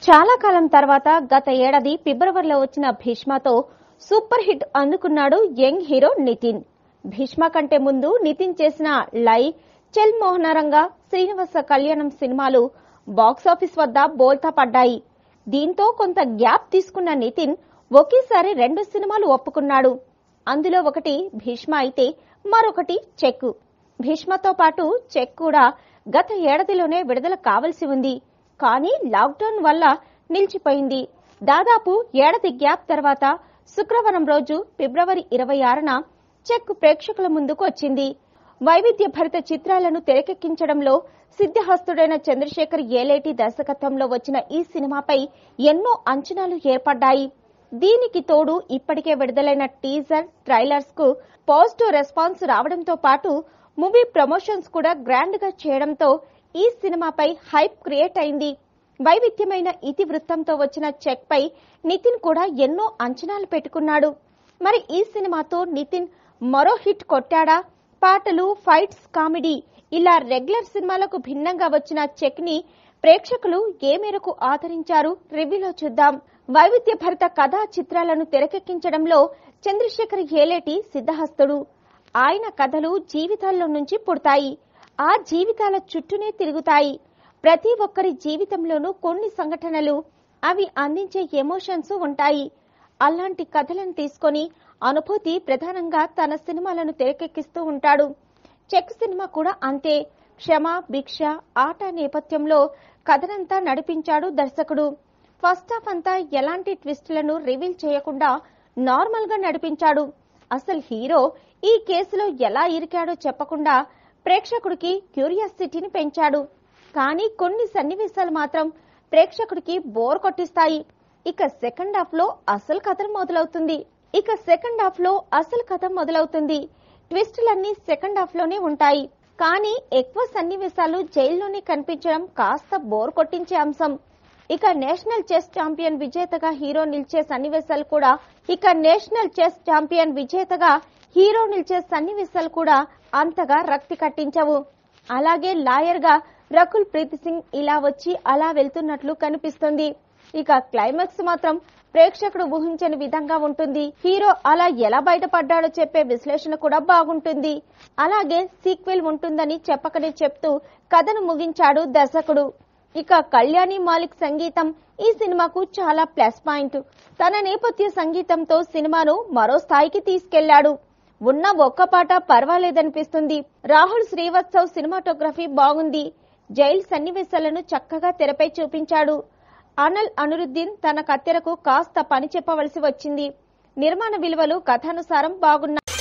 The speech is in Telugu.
చాలా కాలం తర్వాత గత ఏడాది ఫిబ్రవరిలో వచ్చిన భీష్మతో సూపర్ హిట్ అందుకున్నాడు యంగ్ హీరో నితిన్ భీష్మ కంటే ముందు నితిన్ చేసిన లై చెల్ మోహనరంగ శ్రీనివాస కళ్యాణం సినిమాలు బాక్సాఫీస్ వద్ద బోల్తా పడ్డాయి దీంతో కొంత గ్యాప్ తీసుకున్న నితిన్ ఒకేసారి రెండు సినిమాలు ఒప్పుకున్నాడు అందులో ఒకటి భీష్మ అయితే మరొకటి చెక్ భీష్మతో పాటు చెక్ కూడా గత ఏడాదిలోనే విడుదల కావలసి ఉంది కానీ లాక్డౌన్ వల్ల నిలిచిపోయింది దాదాపు ఏడాది గ్యాప్ తర్వాత శుక్రవారం రోజు ఫిబ్రవరి ఇరవై ఆరున చెక్ ప్రేక్షకుల ముందుకు వచ్చింది వైవిధ్య భరిత చిత్రాలను తెరకెక్కించడంలో సిద్ధహస్తుడైన చంద్రశేఖర్ ఏలేటి దర్శకత్వంలో వచ్చిన ఈ సినిమాపై ఎన్నో అంచనాలు ఏర్పడ్డాయి దీనికి తోడు ఇప్పటికే విడుదలైన టీజర్ ట్రైలర్స్ కు పాజిటివ్ రెస్పాన్స్ రావడంతో పాటు మూవీ ప్రమోషన్స్ కూడా గ్రాండ్ గా చేయడంతో ఈ సినిమాపై హైప్ క్రియేట్ అయింది వైవిధ్యమైన ఇతివృత్తంతో వచ్చిన చెక్ పై నితిన్ కూడా ఎన్నో అంచనాలు పెట్టుకున్నాడు మరి ఈ సినిమాతో నితిన్ మరో హిట్ కొట్టాడా పాటలు ఫైట్స్ కామెడీ ఇలా రెగ్యులర్ సినిమాలకు భిన్నంగా వచ్చిన చెక్ ని ప్రేక్షకులు ఏ మేరకు ఆదరించారు రివ్యూలో చూద్దాం వైవిధ్య భరిత కథా చిత్రాలను తెరకెక్కించడంలో చంద్రశేఖర్ ఏలేటి సిద్ధహస్తుడు ఆయన కథలు జీవితాల్లో నుంచి పుడతాయి ఆ జీవితాల చుట్టూనే తిరుగుతాయి ప్రతి ఒక్కరి జీవితంలోనూ కొన్ని సంఘటనలు అవి అందించే ఎమోషన్స్ ఉంటాయి అలాంటి కథలను తీసుకొని అనుభూతి ప్రధానంగా తన సినిమాలను తెరకెక్కిస్తూ ఉంటాడు చెక్ సినిమా కూడా అంతే క్షమ భిక్ష ఆట నేపథ్యంలో కథనంతా నడిపించాడు దర్శకుడు ఫస్ట్ హాఫ్ అంతా ఎలాంటి ట్విస్టులను రివీల్ చేయకుండా నార్మల్ గా నడిపించాడు అసలు హీరో ఈ కేసులో ఎలా ఇరికాడో చెప్పకుండా ప్రేక్షకుడికి క్యూరియాసిటీని పెంచాడు కానీ కొన్ని సన్నివేశాలు మాత్రం ప్రేక్షకుడికి బోర్ కొట్టిస్తాయి ఇక సెకండ్ హాఫ్ లో అసలు కథ మొదలవుతుంది ఇక సెకండ్ హాఫ్ లో అసలు కథ మొదలవుతుంది ట్విస్టులన్నీ సెకండ్ హాఫ్ లోనే ఉంటాయి కానీ ఎక్కువ సన్నివేశాలు జైల్లోనే కనిపించడం కాస్త బోర్ కొట్టించే అంశం ఇక నేషనల్ చెస్ ఛాంపియన్ విజేతగా హీరో నిలిచే సన్నివేశాలు కూడా ఇక నేషనల్ చెస్ ఛాంపియన్ విజేతగా హీరో నిలిచే సన్నివేశాలు కూడా అంతగా రక్తి కట్టించవు అలాగే లాయర్ గా రకుల్ ప్రీత్ సింగ్ ఇలా వచ్చి అలా వెళ్తున్నట్లు కనిపిస్తుంది ఇక క్లైమాక్స్ మాత్రం ప్రేక్షకుడు ఊహించని విధంగా ఉంటుంది హీరో అలా ఎలా బయటపడ్డాడో చెప్పే విశ్లేషణ కూడా బాగుంటుంది అలాగే సీక్వెల్ ఉంటుందని చెప్పకనే చెప్తూ కథను ముగించాడు దర్శకుడు ఇక కళ్యాణి మాలిక్ సంగీతం ఈ సినిమాకు చాలా ప్లస్ పాయింట్ తన నేపథ్య సంగీతంతో సినిమాను మరో స్థాయికి తీసుకెళ్లాడు ఉన్న ఒక్క పాట పర్వాలేదనిపిస్తుంది రాహుల్ శ్రీవత్సవ్ సినిమాటోగ్రఫీ బాగుంది జైల్ సన్నివేశాలను చక్కగా తెరపై చూపించాడు అనల్ అనురుద్దీన్ తన కత్తెరకు కాస్త పని చెప్పవలసి వచ్చింది నిర్మాణ విలువలు కథానుసారం బాగున్నాయి